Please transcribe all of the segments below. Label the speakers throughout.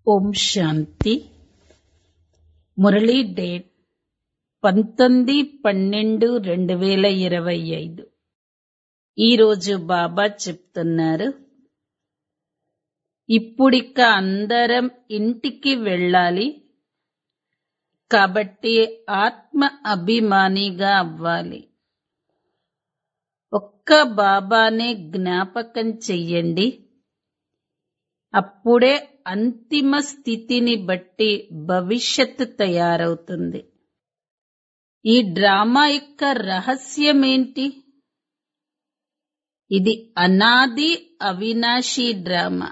Speaker 1: ఓం శాంతి Murali date పంతొమ్మిది పన్నెండు రెండు వేల ఇరవై ఐదు ఈరోజు బాబా చెప్తున్నారు ఇప్పుడిక అందరం ఇంటికి వెళ్ళాలి కాబట్టి ఆత్మ అభిమానిగా అవ్వాలి ఒక్క బాబానే జ్ఞాపకం చెయ్యండి అప్పుడే అంతిమ స్థితిని బట్టి భవిష్యత్తు తయారవుతుంది ఈ డ్రామా యొక్క రహస్యమేంటి ఇది అనాది అవినాశీ డ్రామా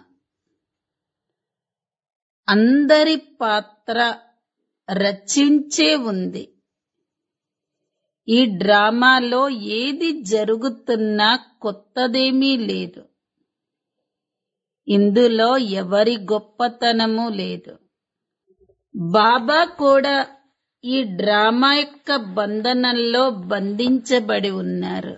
Speaker 1: అందరి పాత్ర రచించే ఉంది ఈ డ్రామాలో ఏది జరుగుతున్నా కొత్తదేమీ లేదు ఇందులో ఎవరి గొప్పతనము లేదు బాబా కూడా ఈ డ్రామా యొక్క బంధనంలో బంధించబడి ఉన్నారు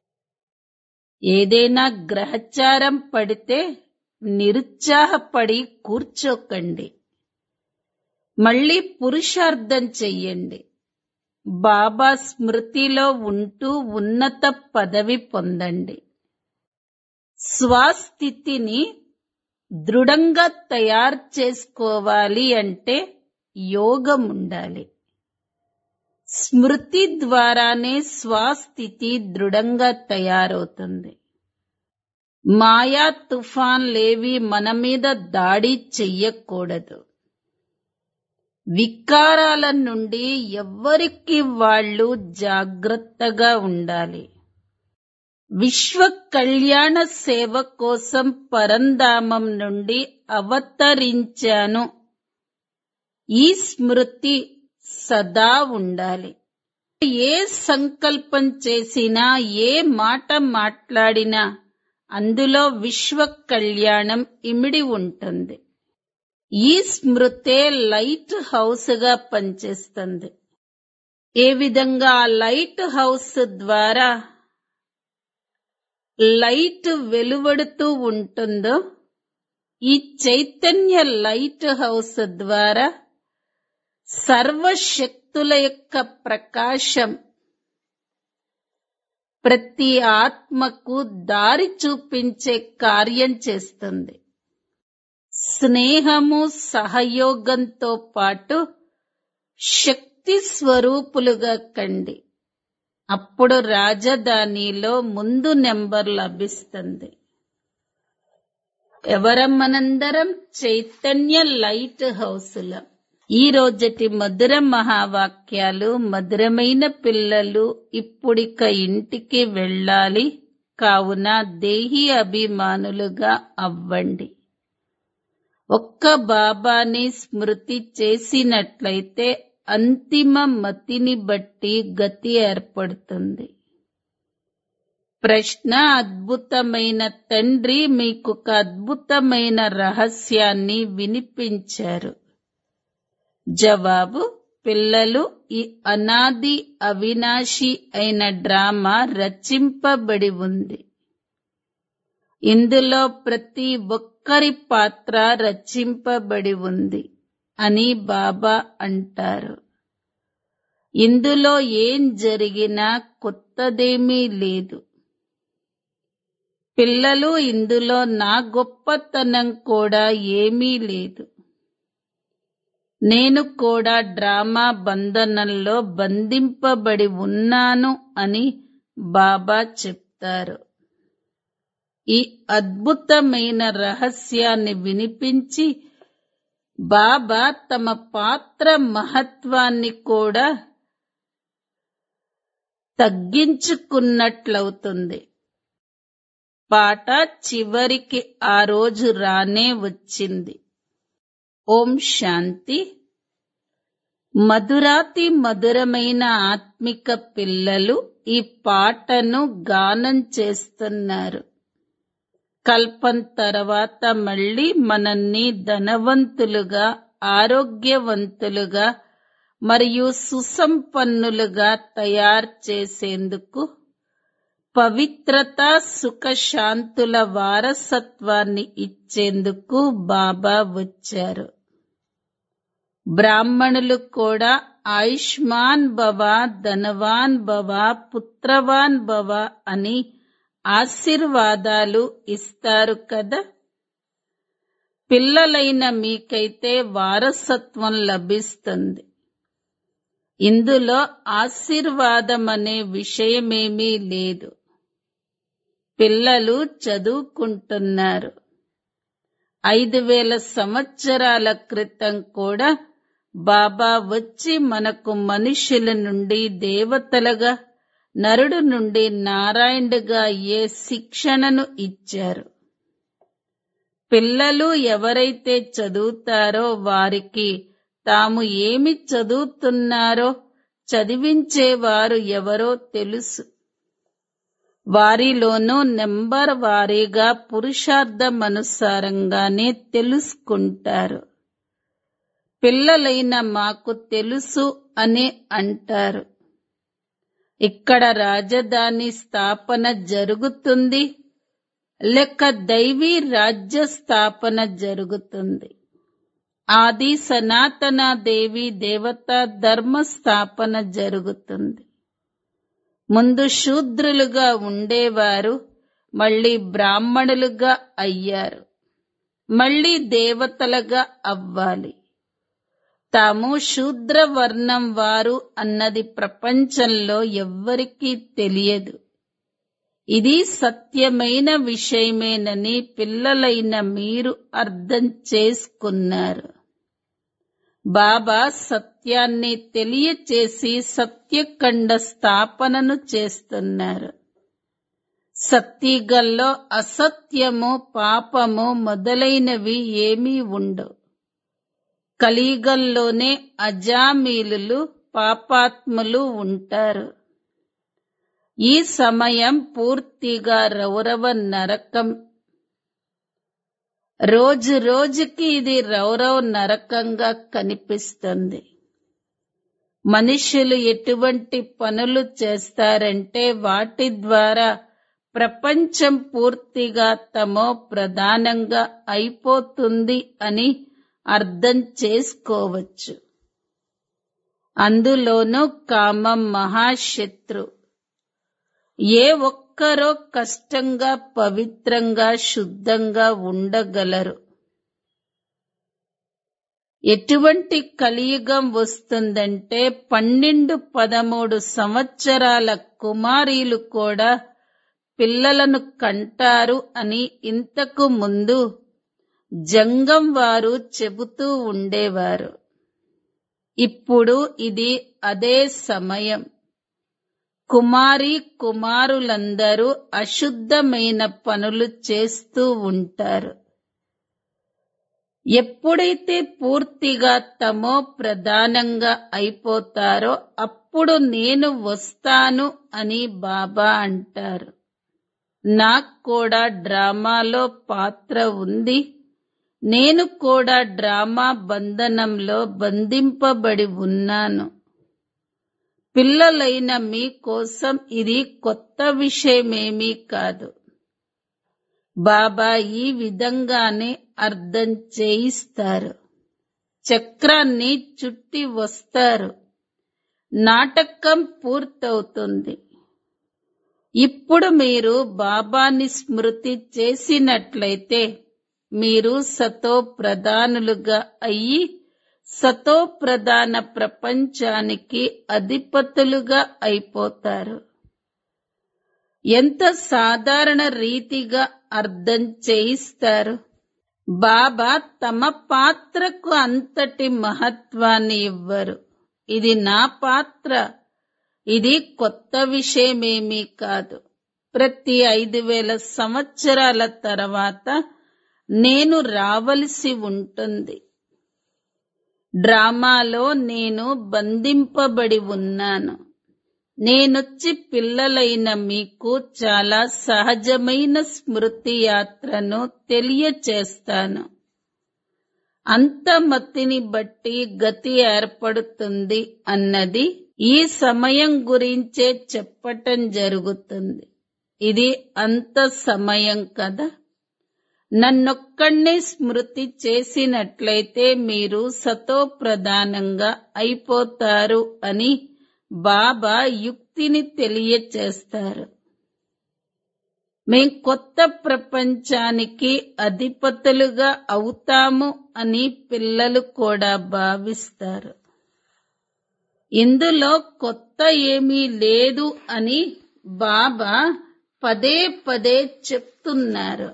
Speaker 1: ఏదైనా గ్రహచారం పడితే నిరుత్సాహపడి కూర్చోకండి మళ్ళీ పురుషార్థం చెయ్యండి బాబా స్మృతిలో ఉంటూ ఉన్నత పదవి పొందండి స్వస్థితిని దృఢంగా తయారు చేసుకోవాలి అంటే యోగం ఉండాలి స్మృతి ద్వారానే స్వస్థితి దృఢంగా తయారవుతుంది మాయా తుఫాన్లేవి మన మీద దాడి చెయ్యకూడదు వికారాల నుండి ఎవ్వరికి వాళ్ళు జాగ్రత్తగా ఉండాలి విశ్వ కళ్యాణ సేవ కోసం పరంధామం నుండి అవతరించాను ఈ స్మృతి సదా ఉండాలి ఏ సంకల్పం చేసినా ఏ మాట మాట్లాడినా అందులో విశ్వ కళ్యాణం ఇమిడి ఉంటుంది ఈ స్మృతే లైట్ హౌస్ గా పనిచేస్తుంది ఏ విధంగా ఆ లైట్ హౌస్ ద్వారా లైట్ వెలువడుతూ ఉంటుందో ఈ చైతన్య లైట్ హౌస్ ద్వారా సర్వశక్తుల యొక్క ప్రకాశం ప్రతి ఆత్మకు దారి చూపించే కార్యం చేస్తుంది స్నేహము సహయోగంతో పాటు శక్తి స్వరూపులుగా కండి అప్పుడు రాజధానిలో ముందు నెంబర్ లభిస్తుంది ఎవరం మనందరం చైతన్య లైట్ హౌస్ల ఈ రోజటి మధుర మహావాక్యాలు మధురమైన పిల్లలు ఇప్పుడిక ఇంటికి వెళ్ళాలి కావున దేహి అభిమానులుగా అవ్వండి ఒక్క బాబాని స్మృతి చేసినట్లయితే అంతిమ మతిని బట్టి గతి ఏర్పడుతుంది ప్రశ్న అద్భుతమైన తండ్రి మీకు ఒక అద్భుతమైన రహస్యాన్ని వినిపించారు జవాబు పిల్లలు ఈ అనాది అవినాశి అయిన డ్రామా రచింపబడి ఉంది ఇందులో ప్రతి ఒక్కరి పాత్ర రచింపబడి ఉంది అని బాబా అంటారు ఇందులో ఏం జరిగినా కొత్తదేమీ లేదు పిల్లలు ఇందులో నా గొప్పతనం కూడా ఏమీ లేదు నేను కూడా డ్రామా బంధనంలో బంధింపబడి ఉన్నాను అని బాబా చెప్తారు ఈ అద్భుతమైన రహస్యాన్ని వినిపించి బాబా తమ పాత్ర మహత్వాన్ని కూడా తగ్గించుకున్నట్లవుతుంది పాట చివరికి ఆ రోజు రానే వచ్చింది ఓం శాంతి మధురాతి మధురమైన ఆత్మిక పిల్లలు ఈ పాటను గానం చేస్తున్నారు కల్పం తర్వాత మళ్ళీ మనల్ని ధనవంతులుగా ఆరోగ్యవంతులుగా మరియు సుసంపన్నులుగా తయారు చేసేందుకు పవిత్రత సుఖశాంతుల వారసత్వాన్ని ఇచ్చేందుకు బాబా వచ్చారు బ్రాహ్మణులు కూడా ఆయుష్మాన్ భవ ధనవాన్ భవ పుత్రవాన్ భవ అని ఆశీర్వాదాలు ఇస్తారు కదా పిల్లలైన మీకైతే వారసత్వం లభిస్తుంది ఇందులో ఆశీర్వాదం అనే విషయమేమీ లేదు పిల్లలు చదువుకుంటున్నారు ఐదు వేల సంవత్సరాల క్రితం కూడా బాబా వచ్చి మనకు మనుషుల నుండి దేవతలుగా నరుడు నుండి నారాయణుడిగా ఏ శిక్షణను ఇచ్చారు పిల్లలు ఎవరైతే చదువుతారో వారికి తాము ఏమి చదువుతున్నారో చదివించేవారు ఎవరో తెలుసు వారిలోనూ నెంబర్ వారీగా పురుషార్థమనుసారంగానే తెలుసుకుంటారు పిల్లలైన మాకు తెలుసు అని అంటారు ఇక్కడ రాజధాని స్థాపన జరుగుతుంది లేక దైవీ రాజ్య స్థాపన జరుగుతుంది ఆది సనాతన దేవి దేవత ధర్మ స్థాపన జరుగుతుంది ముందు శూద్రులుగా ఉండేవారు మళ్ళీ బ్రాహ్మణులుగా అయ్యారు మళ్ళీ దేవతలుగా అవ్వాలి తాము శూద్ర వర్ణం వారు అన్నది ప్రపంచంలో ఎవ్వరికీ తెలియదు ఇది సత్యమైన విషయమేనని పిల్లలైన మీరు అర్థం చేసుకున్నారు బాబా సత్యాన్ని తెలియచేసి సత్యఖండ స్థాపనను చేస్తున్నారు సత్యగల్లో అసత్యము పాపము మొదలైనవి ఏమీ ఉండవు కలియుగంలోనే అజామీలులు పాపాత్ములు ఉంటారు ఈ సమయం పూర్తిగా రౌరవ నరకం రోజు రోజుకి ఇది రౌరవ నరకంగా కనిపిస్తుంది మనుషులు ఎటువంటి పనులు చేస్తారంటే వాటి ద్వారా ప్రపంచం పూర్తిగా తమో ప్రధానంగా అయిపోతుంది అని అర్థం చేసుకోవచ్చు అందులోనూ కామం మహాశత్రు ఏ ఒక్కరో కష్టంగా పవిత్రంగా శుద్ధంగా ఉండగలరు ఎటువంటి కలియుగం వస్తుందంటే పన్నెండు పదమూడు సంవత్సరాల కుమారీలు కూడా పిల్లలను కంటారు అని ఇంతకు ముందు జంగం వారు చెబుతూ ఉండేవారు ఇప్పుడు ఇది అదే సమయం కుమారి కుమారులందరూ అశుద్ధమైన పనులు చేస్తూ ఉంటారు ఎప్పుడైతే పూర్తిగా తమో ప్రధానంగా అయిపోతారో అప్పుడు నేను వస్తాను అని బాబా అంటారు నాకు కూడా డ్రామాలో పాత్ర ఉంది నేను కూడా డ్రామా బంధనంలో బంధింపబడి ఉన్నాను పిల్లలైన మీ కోసం ఇది కొత్త విషయమేమీ కాదు బాబా ఈ విధంగానే అర్థం చేయిస్తారు చక్రాన్ని చుట్టి వస్తారు నాటకం పూర్తవుతుంది ఇప్పుడు మీరు బాబాని స్మృతి చేసినట్లయితే మీరు సతో ప్రధానులుగా అయ్యి సతో ప్రధాన ప్రపంచానికి అధిపతులుగా అయిపోతారు ఎంత సాధారణ రీతిగా అర్థం చేయిస్తారు బాబా తమ పాత్రకు అంతటి మహత్వాన్ని ఇవ్వరు ఇది నా పాత్ర ఇది కొత్త విషయమేమీ కాదు ప్రతి ఐదు వేల సంవత్సరాల తర్వాత నేను రావలసి ఉంటుంది డ్రామాలో నేను బంధింపబడి ఉన్నాను నేనొచ్చి పిల్లలైన మీకు చాలా సహజమైన స్మృతి యాత్రను తెలియచేస్తాను అంతమతిని బట్టి గతి ఏర్పడుతుంది అన్నది ఈ సమయం గురించే చెప్పటం జరుగుతుంది ఇది అంత సమయం కదా నన్నొక్కడిని స్మృతి చేసినట్లయితే మీరు సతో ప్రధానంగా అయిపోతారు అని బాబా యుక్తిని తెలియచేస్తారు మేం కొత్త ప్రపంచానికి అధిపతులుగా అవుతాము అని పిల్లలు కూడా భావిస్తారు ఇందులో కొత్త ఏమీ లేదు అని బాబా పదే పదే చెప్తున్నారు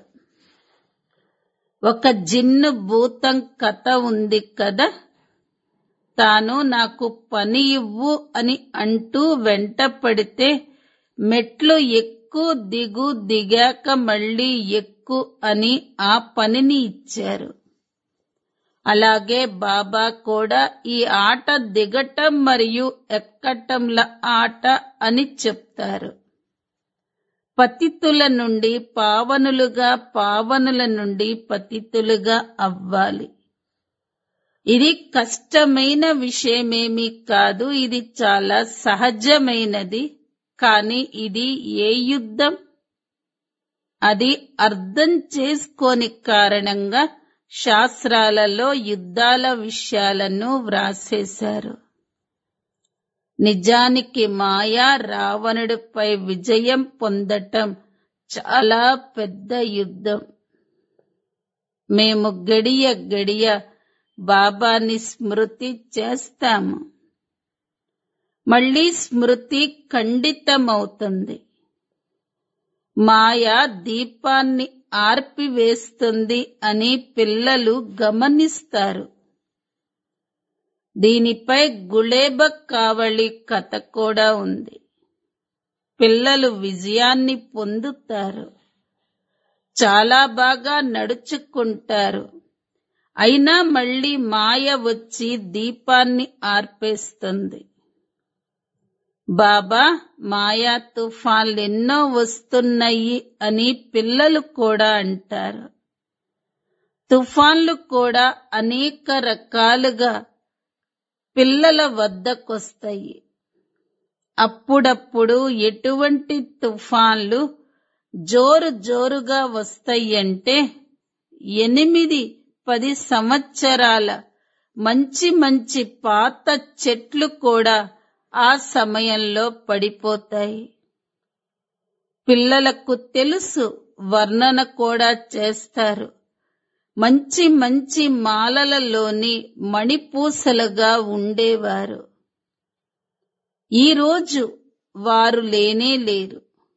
Speaker 1: ఒక జిన్ను భూతం కథ ఉంది కదా తాను నాకు పని ఇవ్వు అని అంటూ వెంట పడితే మెట్లు ఎక్కు దిగు దిగాక మళ్ళీ ఎక్కు అని ఆ పనిని ఇచ్చారు అలాగే బాబా కూడా ఈ ఆట దిగటం మరియు ఎక్కటంల ఆట అని చెప్తారు పతితుల నుండి పావనులుగా పావనుల నుండి పతితులుగా అవ్వాలి ఇది కష్టమైన విషయమేమీ కాదు ఇది చాలా సహజమైనది కానీ ఇది ఏ యుద్ధం అది అర్థం చేసుకోని కారణంగా శాస్త్రాలలో యుద్ధాల విషయాలను వ్రాసేశారు నిజానికి మాయా రావణుడిపై విజయం పొందటం చాలా పెద్ద యుద్ధం మేము గడియ గడియ బాబాని స్మృతి చేస్తాము మళ్ళీ స్మృతి ఖండితమవుతుంది మాయ దీపాన్ని ఆర్పివేస్తుంది అని పిల్లలు గమనిస్తారు దీనిపై గుళేబ కావళి కథ కూడా ఉంది పిల్లలు విజయాన్ని పొందుతారు చాలా బాగా నడుచుకుంటారు అయినా మళ్ళీ మాయ వచ్చి దీపాన్ని ఆర్పేస్తుంది బాబా మాయా తుఫాన్లు ఎన్నో వస్తున్నాయి అని పిల్లలు కూడా అంటారు తుఫాన్లు కూడా అనేక రకాలుగా పిల్లల వద్దకొస్తాయి అప్పుడప్పుడు ఎటువంటి తుఫాన్లు జోరు జోరుగా వస్తాయంటే ఎనిమిది పది సంవత్సరాల మంచి మంచి పాత చెట్లు కూడా ఆ సమయంలో పడిపోతాయి పిల్లలకు తెలుసు వర్ణన కూడా చేస్తారు మంచి మంచి మాలలలోని మణిపూసలుగా ఉండేవారు ఈరోజు వారు లేనే లేరు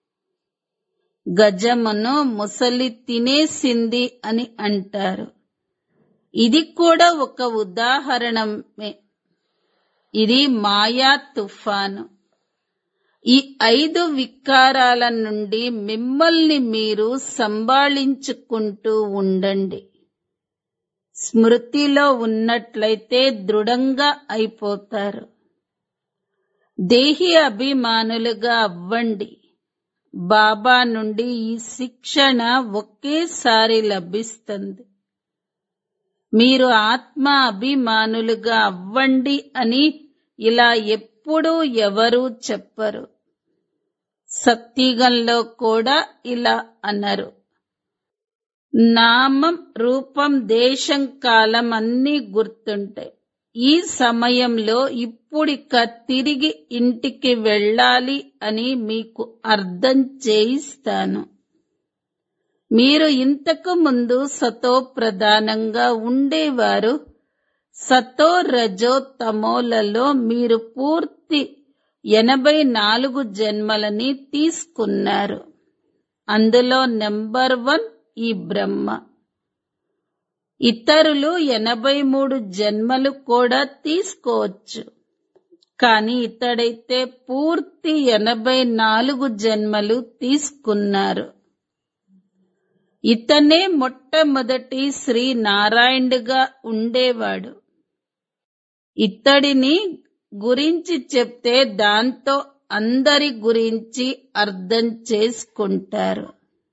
Speaker 1: గజమును ముసలి తినేసింది అని అంటారు ఇది కూడా ఒక ఉదాహరణమే ఇది మాయా తుఫాను ఈ ఐదు వికారాల నుండి మిమ్మల్ని మీరు సంభాళించుకుంటూ ఉండండి స్మృతిలో ఉన్నట్లయితే దృఢంగా అయిపోతారు దేహి అభిమానులుగా అవ్వండి బాబా నుండి ఈ శిక్షణ ఒకేసారి లభిస్తుంది మీరు ఆత్మ అభిమానులుగా అవ్వండి అని ఇలా ఎప్పుడూ ఎవరూ చెప్పరు సత్యుగంలో కూడా ఇలా అన్నారు నామం రూపం దేశం కాలం అన్నీ గుర్తుంటాయి ఈ సమయంలో ఇప్పుడిక తిరిగి ఇంటికి వెళ్ళాలి అని మీకు అర్థం చేయిస్తాను మీరు ఇంతకు ముందు సతో ప్రధానంగా ఉండేవారు సతో రజో తమోలలో మీరు పూర్తి ఎనభై నాలుగు జన్మలని తీసుకున్నారు అందులో నెంబర్ వన్ ఈ బ్రహ్మ ఇతరులు ఎనభై మూడు జన్మలు కూడా తీసుకోవచ్చు కానీ ఇతడైతే పూర్తి ఎనభై నాలుగు జన్మలు తీసుకున్నారు ఇతనే మొట్టమొదటి శ్రీ నారాయణుడుగా ఉండేవాడు ఇతడిని గురించి చెప్తే దాంతో అందరి గురించి అర్థం చేసుకుంటారు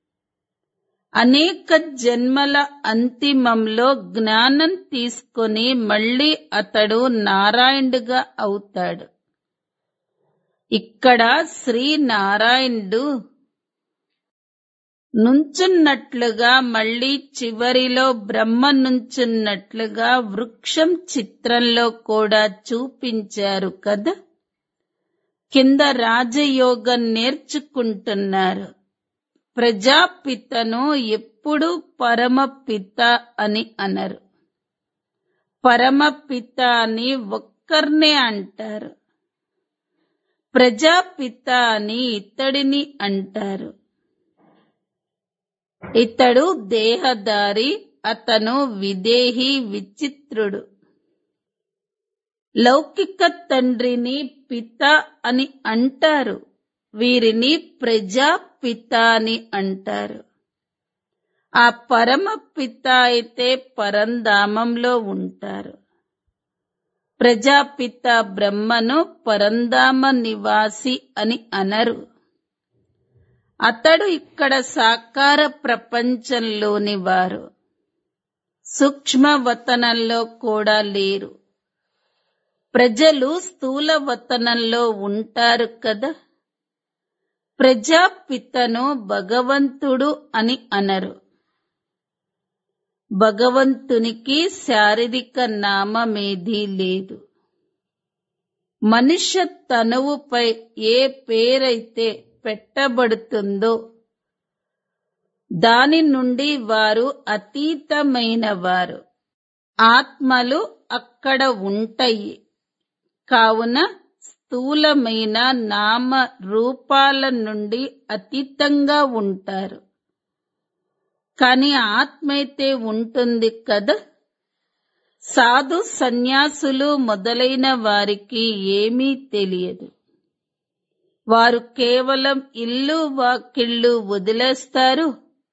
Speaker 1: అనేక జన్మల అంతిమంలో జ్ఞానం తీసుకొని మళ్ళీ అతడు నారాయణుడుగా అవుతాడు ఇక్కడ శ్రీ నారాయణుడు నుంచున్నట్లుగా మళ్ళీ చివరిలో బ్రహ్మ నుంచున్నట్లుగా వృక్షం చిత్రంలో కూడా చూపించారు కదా కింద రాజయోగం నేర్చుకుంటున్నారు ప్రజాపితను ఎప్పుడు పరమపిత అని అనరు పరమపిత అని ఒక్కర్నే అంటారు ప్రజాపిత అని ఇతడిని అంటారు ఇతడు దేహదారి అతను విదేహి విచిత్రుడు లౌకిక తండ్రిని పిత అని అంటారు వీరిని ప్రజాపిత అని అంటారు ఆ పరమ పిత అయితే పరంధామంలో ఉంటారు ప్రజాపిత బ్రహ్మను పరంధామ నివాసి అని అనరు అతడు ఇక్కడ సాకార ప్రపంచంలోని వారు సూక్ష్మ వతనంలో కూడా లేరు ప్రజలు స్థూల వతనంలో ఉంటారు కదా ప్రజాపితను భగవంతుడు అని అనరు భగవంతునికి శారీరక నామమేదీ లేదు మనుష్య తనువుపై ఏ పేరైతే పెట్టబడుతుందో దాని నుండి వారు అతీతమైన వారు ఆత్మలు అక్కడ ఉంటాయి కావున స్థూలమైన నామ రూపాల నుండి అతీతంగా ఉంటారు కాని ఆత్మైతే ఉంటుంది కదా సాధు సన్యాసులు మొదలైన వారికి ఏమీ తెలియదు వారు కేవలం ఇల్లు వాకిళ్ళు వదిలేస్తారు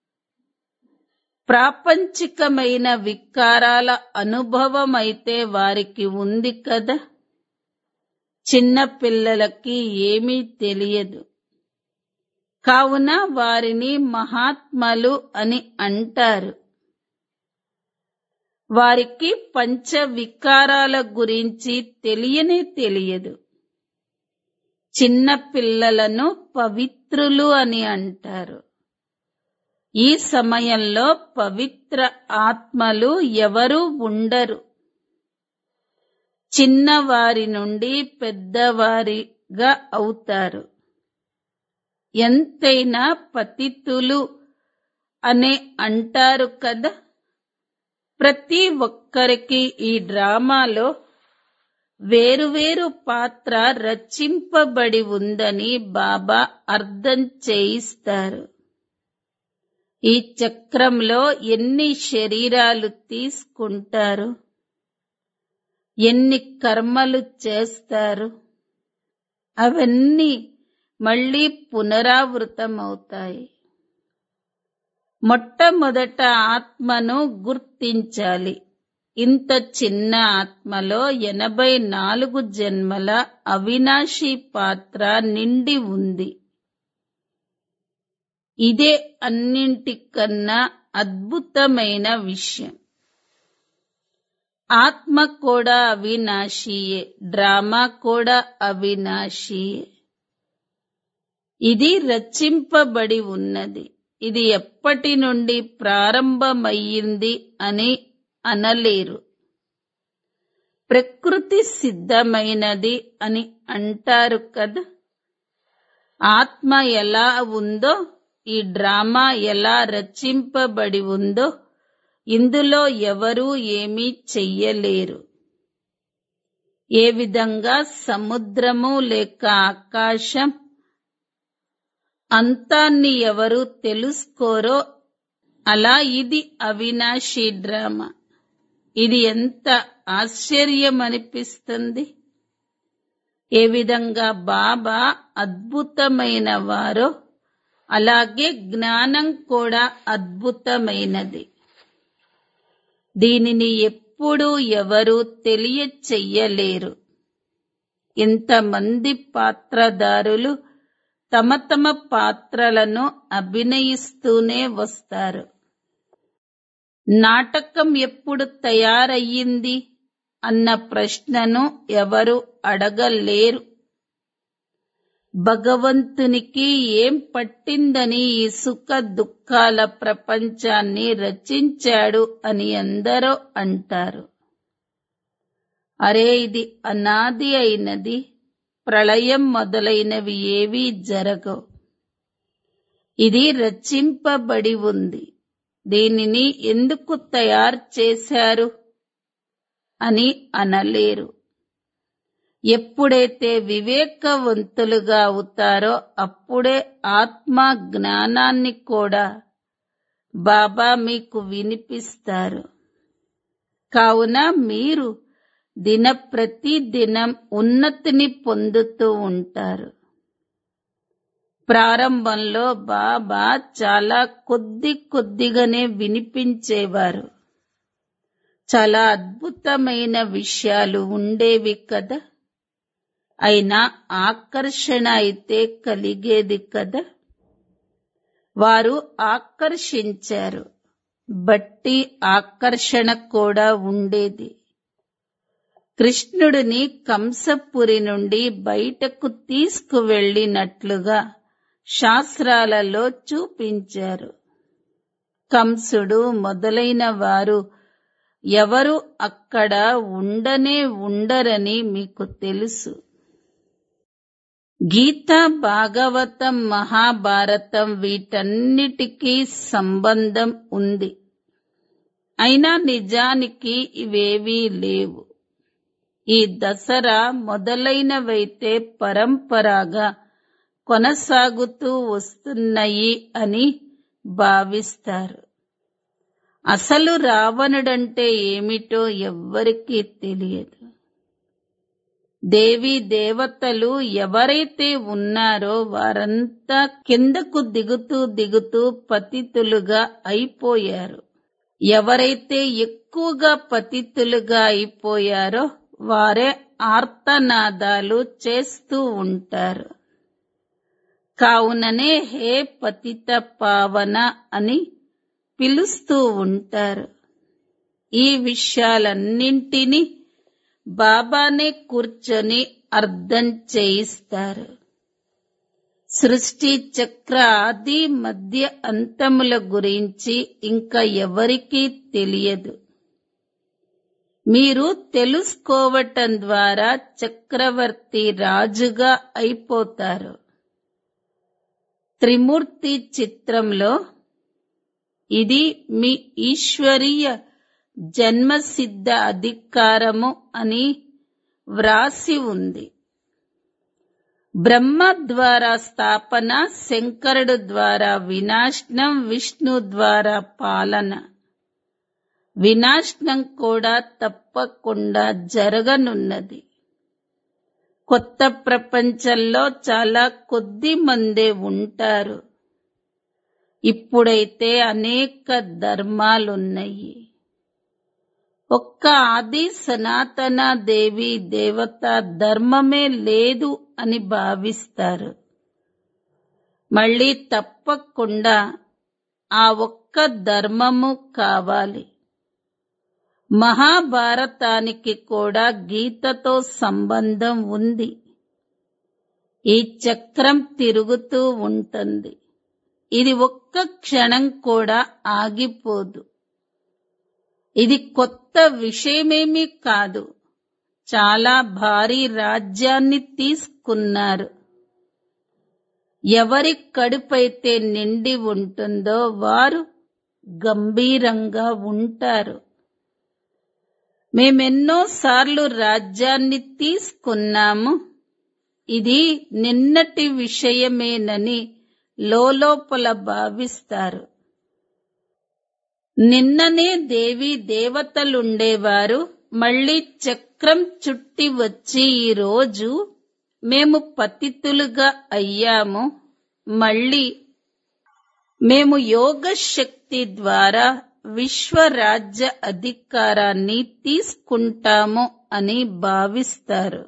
Speaker 1: ప్రాపంచికమైన వికారాల అనుభవం అయితే వారికి ఉంది కదా చిన్న పిల్లలకి ఏమీ తెలియదు కావున వారిని మహాత్మలు అని అంటారు వారికి పంచ వికారాల గురించి తెలియనే తెలియదు చిన్న పిల్లలను పవిత్రులు అని అంటారు ఈ సమయంలో పవిత్ర ఆత్మలు ఎవరూ ఉండరు చిన్నవారి నుండి పెద్దవారిగా అవుతారు ఎంతైనా పతితులు అనే అంటారు కదా ప్రతి ఒక్కరికి ఈ డ్రామాలో వేరువేరు పాత్ర రచింపబడి ఉందని బాబా అర్థం చేయిస్తారు ఈ చక్రంలో ఎన్ని శరీరాలు తీసుకుంటారు ఎన్ని కర్మలు చేస్తారు అవన్నీ మళ్ళీ పునరావృతమవుతాయి మొట్టమొదట ఆత్మను గుర్తించాలి ఇంత చిన్న ఆత్మలో ఎనభై నాలుగు జన్మల అవినాశి పాత్ర నిండి ఉంది ఇదే అన్నింటికన్నా అద్భుతమైన విషయం ఆత్మ కూడా అవినాశీయే డ్రామా కూడా అవినాశీయే ఇది రచింపబడి ఉన్నది ఇది ఎప్పటి నుండి ప్రారంభమయ్యింది అని అనలేరు ప్రకృతి సిద్ధమైనది అని అంటారు కదా ఆత్మ ఎలా ఉందో ఈ డ్రామా ఎలా రచింపబడి ఉందో ఇందులో ఎవరూ ఏమీ చెయ్యలేరు ఏ విధంగా సముద్రము లేక ఆకాశం అంతాన్ని ఎవరు తెలుసుకోరో అలా ఇది అవినాశి డ్రామా ఇది ఎంత ఆశ్చర్యం అనిపిస్తుంది ఏ విధంగా బాబా అద్భుతమైన వారో అలాగే జ్ఞానం కూడా అద్భుతమైనది దీనిని ఎప్పుడూ ఎవరు తెలియచెయ్యలేరు ఇంతమంది పాత్రదారులు తమ తమ పాత్రలను అభినయిస్తూనే వస్తారు నాటకం ఎప్పుడు తయారయ్యింది అన్న ప్రశ్నను ఎవరు అడగలేరు భగవంతునికి ఏం పట్టిందని ఈ సుఖ దుఃఖాల ప్రపంచాన్ని రచించాడు అని అందరూ అంటారు అరే ఇది అనాది అయినది ప్రళయం మొదలైనవి ఏవీ జరగవు ఇది రచింపబడి ఉంది దీనిని ఎందుకు తయారు చేశారు అని అనలేరు ఎప్పుడైతే వివేకవంతులుగా అవుతారో అప్పుడే ఆత్మ జ్ఞానాన్ని కూడా బాబా మీకు వినిపిస్తారు కావున మీరు దిన ప్రతి దినం ఉన్నతిని పొందుతూ ఉంటారు ప్రారంభంలో బాబా చాలా కొద్ది కొద్దిగానే వినిపించేవారు చాలా అద్భుతమైన విషయాలు ఉండేవి కదా అయినా ఆకర్షణ అయితే కలిగేది కదా వారు ఆకర్షించారు బట్టి ఆకర్షణ కూడా ఉండేది కృష్ణుడిని కంసపురి నుండి బయటకు తీసుకువెళ్ళినట్లుగా శాస్త్రాలలో చూపించారు కంసుడు మొదలైన వారు ఎవరు అక్కడ ఉండనే ఉండరని మీకు తెలుసు గీత భాగవతం మహాభారతం వీటన్నిటికీ సంబంధం ఉంది అయినా నిజానికి ఇవేవీ లేవు ఈ దసరా మొదలైనవైతే పరంపరాగా కొనసాగుతూ వస్తున్నాయి అని భావిస్తారు అసలు రావణుడంటే ఏమిటో ఎవ్వరికీ తెలియదు దేవి దేవతలు ఎవరైతే ఉన్నారో వారంతా కిందకు దిగుతూ దిగుతూ పతితులుగా అయిపోయారు ఎవరైతే ఎక్కువగా పతితులుగా అయిపోయారో వారే ఆర్తనాదాలు చేస్తూ ఉంటారు కావుననే హే పతిత పావన అని పిలుస్తూ ఉంటారు ఈ విషయాలన్నింటినీ బాబానే కూర్చొని అర్థం చేయిస్తారు సృష్టి చక్ర ఆది మధ్య అంతముల గురించి ఇంకా ఎవరికీ తెలియదు మీరు తెలుసుకోవటం ద్వారా చక్రవర్తి రాజుగా అయిపోతారు త్రిమూర్తి చిత్రంలో ఇది మీ ఈశ్వరీయ జన్మసిద్ధ అధికారము అని వ్రాసి ఉంది బ్రహ్మ ద్వారా స్థాపన శంకరుడు ద్వారా వినాశనం విష్ణు ద్వారా పాలన వినాశనం కూడా తప్పకుండా జరగనున్నది కొత్త ప్రపంచంలో చాలా కొద్ది మందే ఉంటారు ఇప్పుడైతే అనేక ధర్మాలున్నాయి ఒక్క ఆది సనాతన దేవి దేవత ధర్మమే లేదు అని భావిస్తారు మళ్ళీ తప్పకుండా ఆ ఒక్క ధర్మము కావాలి మహాభారతానికి కూడా గీతతో సంబంధం ఉంది ఈ చక్రం తిరుగుతూ ఉంటుంది ఇది ఒక్క క్షణం కూడా ఆగిపోదు ఇది కొత్త విషయమేమీ కాదు చాలా భారీ రాజ్యాన్ని తీసుకున్నారు ఎవరి కడుపైతే నిండి ఉంటుందో వారు గంభీరంగా ఉంటారు మేమెన్నో సార్లు రాజ్యాన్ని తీసుకున్నాము ఇది నిన్నటి విషయమేనని లోపల భావిస్తారు నిన్ననే దేవి దేవతలుండేవారు మళ్ళీ చక్రం చుట్టి వచ్చి ఈ రోజు మేము పతితులుగా అయ్యాము మళ్ళీ మేము యోగ శక్తి ద్వారా విశ్వరాజ్య అధికారాన్ని తీసుకుంటాము అని భావిస్తారు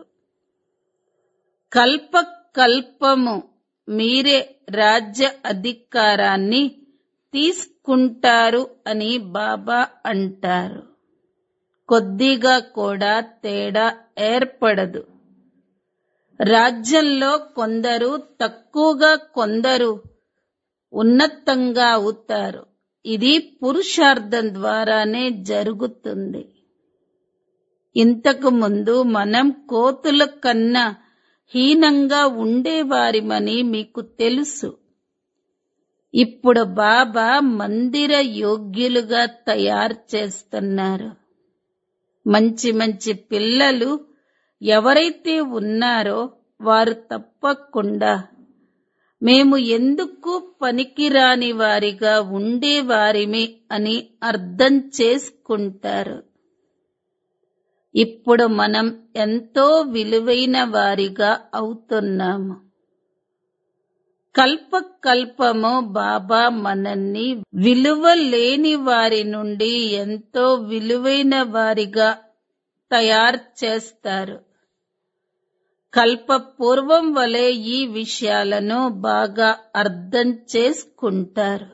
Speaker 1: కల్ప కల్పము మీరే రాజ్య అధికారాన్ని తీసుకుంటారు అని బాబా అంటారు కొద్దిగా కూడా తేడా ఏర్పడదు రాజ్యంలో కొందరు తక్కువగా కొందరు ఉన్నతంగా అవుతారు ఇది పురుషార్థం ద్వారానే జరుగుతుంది ఇంతకు ముందు మనం కోతుల కన్నా హీనంగా ఉండేవారిమని మీకు తెలుసు ఇప్పుడు బాబా మందిర యోగ్యులుగా తయారు చేస్తున్నారు మంచి మంచి పిల్లలు ఎవరైతే ఉన్నారో వారు తప్పకుండా మేము ఎందుకు పనికిరాని వారిగా ఉండేవారిమి అని అర్థం చేసుకుంటారు ఇప్పుడు మనం ఎంతో విలువైన వారిగా అవుతున్నాము కల్ప కల్పము బాబా మనల్ని విలువ లేని వారి నుండి ఎంతో విలువైన వారిగా తయారు చేస్తారు కల్ప పూర్వం వలె ఈ విషయాలను బాగా అర్థం చేసుకుంటారు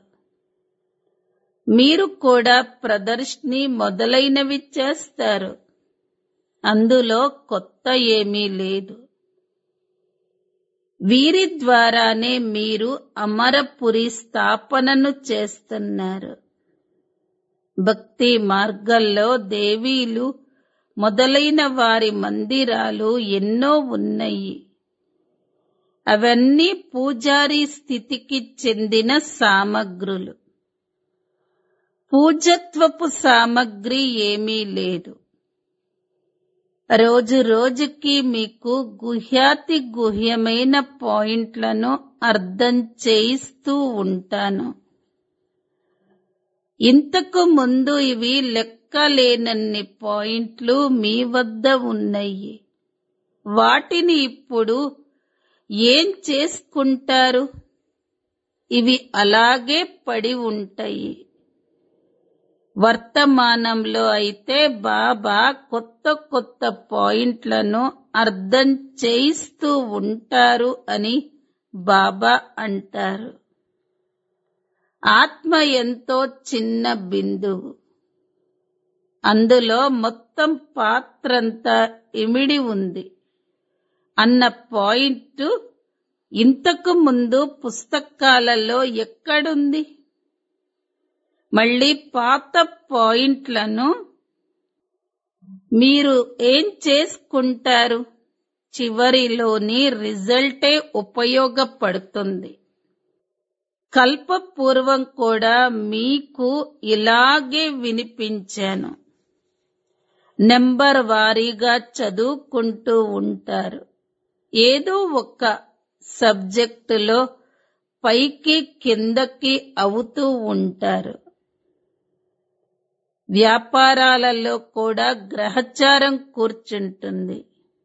Speaker 1: మీరు కూడా ప్రదర్శిని మొదలైనవి చేస్తారు అందులో కొత్త ఏమీ లేదు వీరి ద్వారానే మీరు అమరపురి స్థాపనను చేస్తున్నారు భక్తి మార్గంలో దేవీలు మొదలైన వారి మందిరాలు ఎన్నో ఉన్నాయి అవన్నీ పూజారి స్థితికి చెందిన సామగ్రులు పూజత్వపు సామగ్రి ఏమీ లేదు రోజు రోజుకి మీకు గుహ్యాతి గుహ్యమైన పాయింట్లను అర్థం చేయిస్తూ ఉంటాను ఇంతకు ముందు ఇవి లెక్కలేనన్ని పాయింట్లు మీ వద్ద ఉన్నాయి వాటిని ఇప్పుడు ఏం చేసుకుంటారు ఇవి అలాగే పడి ఉంటాయి వర్తమానంలో అయితే బాబా కొత్త కొత్త పాయింట్లను అర్థం చేయిస్తూ ఉంటారు అని బాబా అంటారు ఆత్మ ఎంతో చిన్న బిందువు అందులో మొత్తం పాత్రంతా ఇమిడి ఉంది అన్న పాయింట్ ఇంతకు ముందు పుస్తకాలలో ఎక్కడుంది మళ్ళీ పాత పాయింట్లను మీరు ఏం చేసుకుంటారు చివరిలోని రిజల్టే ఉపయోగపడుతుంది కల్పపూర్వం కూడా మీకు ఇలాగే వినిపించాను నెంబర్ వారీగా చదువుకుంటూ ఉంటారు ఏదో ఒక సబ్జెక్టులో పైకి కిందకి అవుతూ ఉంటారు వ్యాపారాలలో కూడా గ్రహచారం కూర్చుంటుంది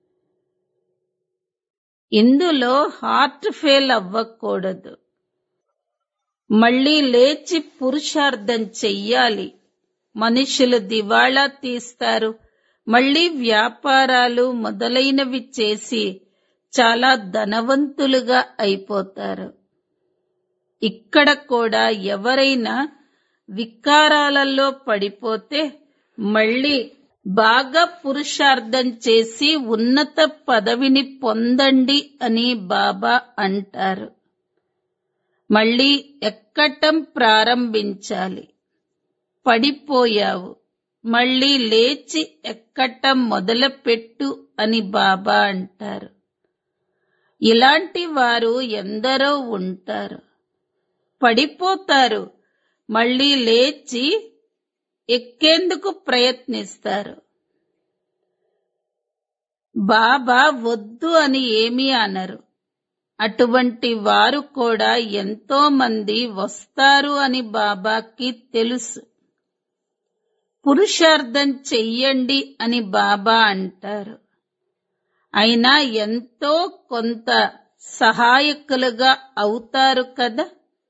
Speaker 1: ఇందులో హార్ట్ ఫెయిల్ అవ్వకూడదు మళ్ళీ లేచి పురుషార్థం చెయ్యాలి మనుషులు దివాళా తీస్తారు మళ్ళీ వ్యాపారాలు మొదలైనవి చేసి చాలా ధనవంతులుగా అయిపోతారు ఇక్కడ కూడా ఎవరైనా వికారాలలో పడిపోతే మళ్ళీ బాగా పురుషార్థం చేసి ఉన్నత పదవిని పొందండి అని బాబా అంటారు మళ్ళీ ఎక్కటం ప్రారంభించాలి పడిపోయావు మళ్ళీ లేచి ఎక్కటం మొదలుపెట్టు అని బాబా అంటారు ఇలాంటి వారు ఎందరో ఉంటారు పడిపోతారు మళ్ళీ లేచి ఎక్కేందుకు ప్రయత్నిస్తారు బాబా వద్దు అని ఏమీ అనరు అటువంటి వారు కూడా ఎంతో మంది వస్తారు అని బాబాకి తెలుసు పురుషార్థం చెయ్యండి అని బాబా అంటారు అయినా ఎంతో కొంత సహాయకులుగా అవుతారు కదా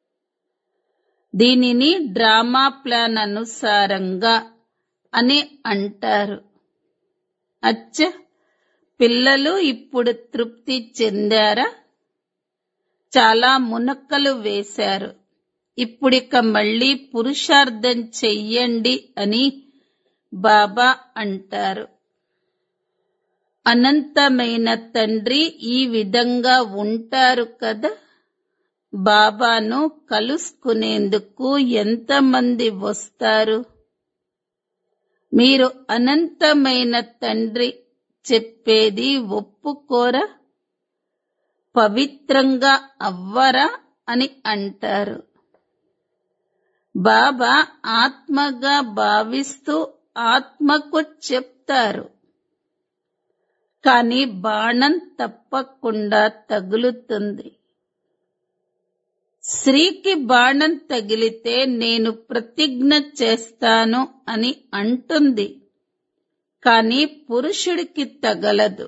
Speaker 1: దీనిని డ్రామా ప్లాన్ అనుసారంగా అని అంటారు అచ్చ పిల్లలు ఇప్పుడు తృప్తి చెందారా చాలా మునక్కలు వేశారు ఇప్పుడిక మళ్ళీ పురుషార్థం చెయ్యండి అని బాబా అంటారు అనంతమైన తండ్రి ఈ విధంగా ఉంటారు కదా బాబాను కలుసుకునేందుకు ఎంతమంది వస్తారు మీరు అనంతమైన తండ్రి చెప్పేది ఒప్పుకోరా పవిత్రంగా అవ్వరా అని అంటారు బాబా ఆత్మగా భావిస్తూ ఆత్మకు చెప్తారు కానీ బాణం తప్పకుండా తగులుతుంది స్త్రీకి బాణం తగిలితే నేను ప్రతిజ్ఞ చేస్తాను అని అంటుంది కానీ పురుషుడికి తగలదు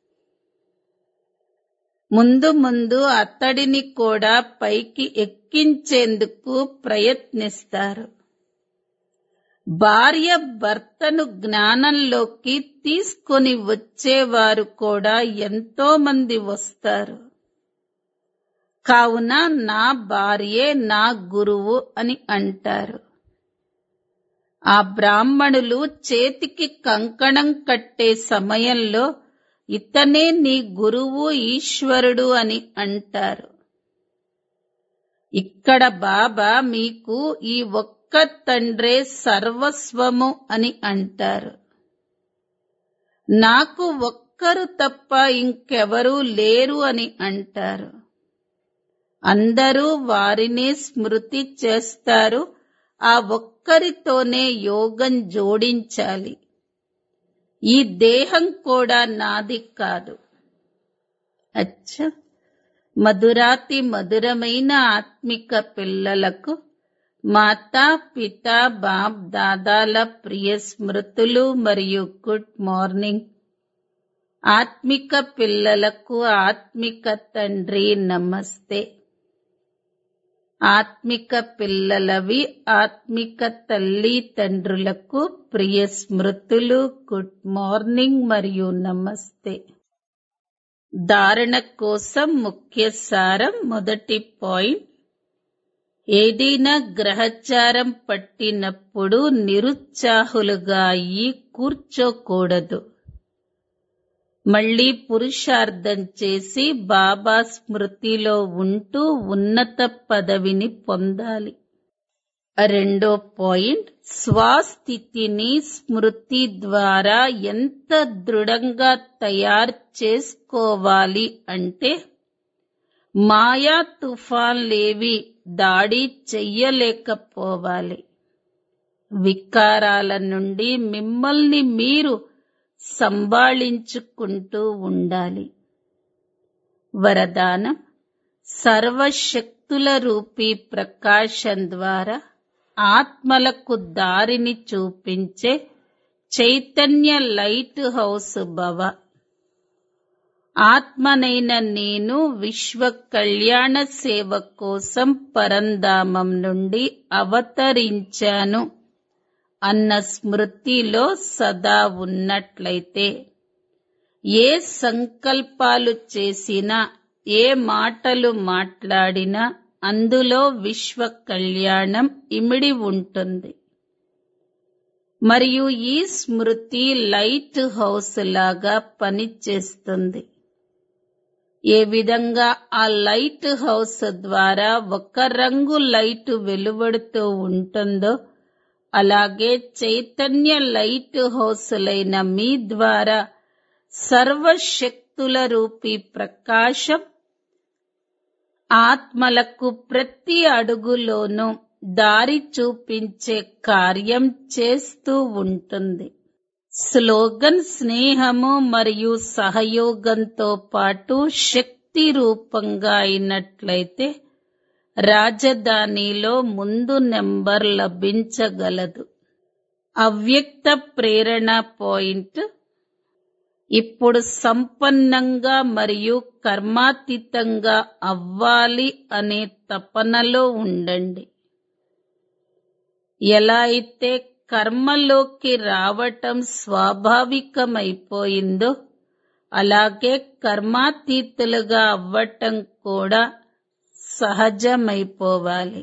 Speaker 1: ముందు ముందు అతడిని కూడా పైకి ఎక్కించేందుకు ప్రయత్నిస్తారు భార్య భర్తను జ్ఞానంలోకి తీసుకొని వచ్చేవారు కూడా ఎంతో మంది వస్తారు కావున నా భార్యే నా గురువు అని అంటారు ఆ బ్రాహ్మణులు చేతికి కంకణం కట్టే సమయంలో ఇతనే నీ గురువు ఈశ్వరుడు అని అంటారు ఇక్కడ బాబా మీకు ఈ ఒక్క తండ్రే సర్వస్వము అని అంటారు నాకు ఒక్కరు తప్ప ఇంకెవరూ లేరు అని అంటారు అందరూ వారినే స్మృతి చేస్తారు ఆ ఒక్కరితోనే యోగం జోడించాలి ఈ దేహం కూడా నాది కాదు అచ్చా మధురాతి మధురమైన ఆత్మిక పిల్లలకు మాతా పిత బాప్ దాదాల ప్రియ స్మృతులు మరియు గుడ్ మార్నింగ్ ఆత్మిక పిల్లలకు ఆత్మిక తండ్రి నమస్తే ఆత్మిక పిల్లలవి ఆత్మిక తల్లి తండ్రులకు ప్రియ స్మృతులు గుడ్ మార్నింగ్ మరియు నమస్తే ధారణ కోసం ముఖ్య సారం మొదటి పాయింట్ ఏదైనా గ్రహచారం పట్టినప్పుడు నిరుత్సాహులుగా అయి కూర్చోకూడదు మళ్ళీ పురుషార్థం చేసి బాబా స్మృతిలో ఉంటూ ఉన్నత పదవిని పొందాలి రెండో పాయింట్ స్వస్థితిని స్మృతి ద్వారా ఎంత దృఢంగా తయారు చేసుకోవాలి అంటే మాయా తుఫాన్లేవి దాడి చెయ్యలేకపోవాలి వికారాల నుండి మిమ్మల్ని మీరు సంభాళించుకుంటూ ఉండాలి వరదానం సర్వశక్తుల రూపీ ప్రకాశం ద్వారా ఆత్మలకు దారిని చూపించే చైతన్య లైట్ హౌస్ భవ ఆత్మనైన నేను విశ్వ కళ్యాణ సేవ కోసం పరంధామం నుండి అవతరించాను అన్న స్మృతిలో సదా ఉన్నట్లయితే ఏ సంకల్పాలు చేసినా ఏ మాటలు మాట్లాడినా అందులో విశ్వ కళ్యాణం ఇమిడి ఉంటుంది మరియు ఈ స్మృతి లైట్ హౌస్ లాగా పనిచేస్తుంది ఏ విధంగా ఆ లైట్ హౌస్ ద్వారా ఒక రంగు లైట్ వెలువడుతూ ఉంటుందో అలాగే చైతన్య లైట్ హౌసులైన మీ ద్వారా సర్వశక్తుల రూపీ ప్రకాశం ఆత్మలకు ప్రతి అడుగులోనూ దారి చూపించే కార్యం చేస్తూ ఉంటుంది స్లోగన్ స్నేహము మరియు సహయోగంతో పాటు శక్తి రూపంగా అయినట్లయితే రాజధానిలో ముందు నెంబర్ లభించగలదు అవ్యక్త ప్రేరణ పాయింట్ ఇప్పుడు సంపన్నంగా మరియు కర్మాతీతంగా అవ్వాలి అనే తపనలో ఉండండి ఎలా అయితే కర్మలోకి రావటం స్వాభావికమైపోయిందో అలాగే కర్మాతీతులుగా అవ్వటం కూడా సహజమైపోవాలి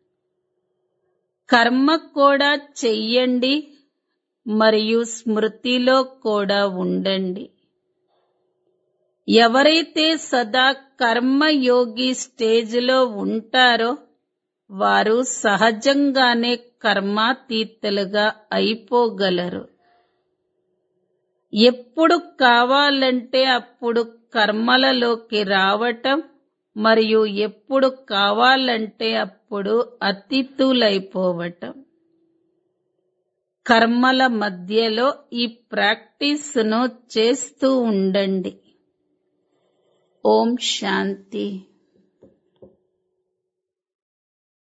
Speaker 1: కర్మ కూడా చెయ్యండి మరియు స్మృతిలో కూడా ఉండండి ఎవరైతే సదా కర్మయోగి స్టేజ్లో ఉంటారో వారు సహజంగానే కర్మాతీతులుగా అయిపోగలరు ఎప్పుడు కావాలంటే అప్పుడు కర్మలలోకి రావటం మరియు ఎప్పుడు కావాలంటే అప్పుడు అతిథులైపోవటం కర్మల మధ్యలో ఈ ప్రాక్టీస్ను చేస్తూ ఉండండి ఓం శాంతి